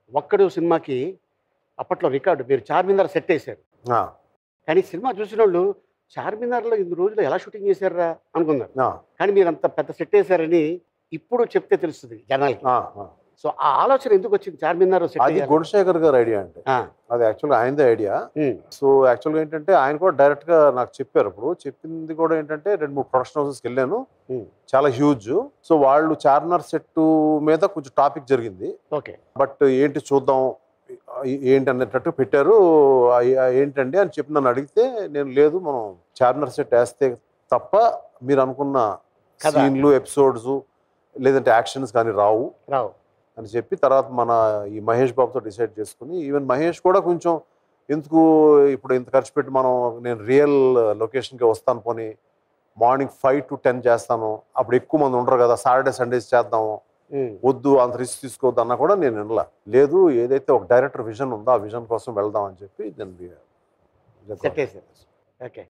ఒక్కడు సినిమాకి అప్పట్లో రికార్డు మీరు చార్మినార్ సెట్ వేశారు ఆ, కానీ సినిమా చూసిన వాళ్ళు చార్మినార్లో ఇన్ని రోజులు ఎలా షూటింగ్ చేశారా అనుకున్నారు ఆ, కానీ మీరు అంత పెద్ద సెట్ వేశారని ఇప్పుడు చెప్తే తెలుస్తుంది జనాలకి ఆ, ఆ. సో ఆ ఆలోచన ఎందుకు వచ్చింది చార్మినార్ సెట్ అది గుణశేఖర్ గారి ఐడియా అంటే అది యాక్చువల్గా ఆయనదే ఐడియా సో యాక్చువల్గా ఏంటంటే ఆయన కూడా డైరెక్ట్గా నాకు చెప్పారు ఇప్పుడు చెప్పింది కూడా ఏంటంటే రెండు మూడు ప్రొడక్షన్ హౌసెస్కి వెళ్ళాను Hmm. చాలా హ్యూజ్ సో వాళ్ళు చార్మినార్ సెట్ మీద కొంచెం టాపిక్ జరిగింది ఓకే బట్ ఏంటి చూద్దాం ఏ- ఏంటి అన్నట్టు పెట్టారు ఆ- ఆ ఏంటండి అని చెప్పి నన్ను అడిగితే నేను లేదు మనం చార్మినార్ సెట్ వేస్తే తప్ప మీరు అనుకున్న కథ. సీన్లు ఎపిసోడ్స్ లేదంటే యాక్షన్స్ కానీ రావు రావు అని చెప్పి తర్వాత మన ఈ మహేష్ బాబుతో డిసైడ్ చేసుకుని ఈవెన్ మహేష్ కూడా కొంచెం ఎందుకు ఇప్పుడు ఇంత ఖర్చు పెట్టి మనం నేను రియల్ లొకేషన్కి వస్తాను పోనీ మార్నింగ్ ఫైవ్ టు టెన్ చేస్తాను అప్పుడు ఎక్కువ మంది ఉండరు కదా సాటర్డే సండేస్ చేద్దాము ఉమ్. వద్దు అంత రిస్క్ తీసుకోవద్దు అన్నా కూడా నేను వినలా లేదు ఏదైతే ఒక డైరెక్టర్ విజన్ ఉందో ఆ విజన్ కోసం వెళ్దాం అని చెప్పి నేను సెట్ వేశారు ఓకే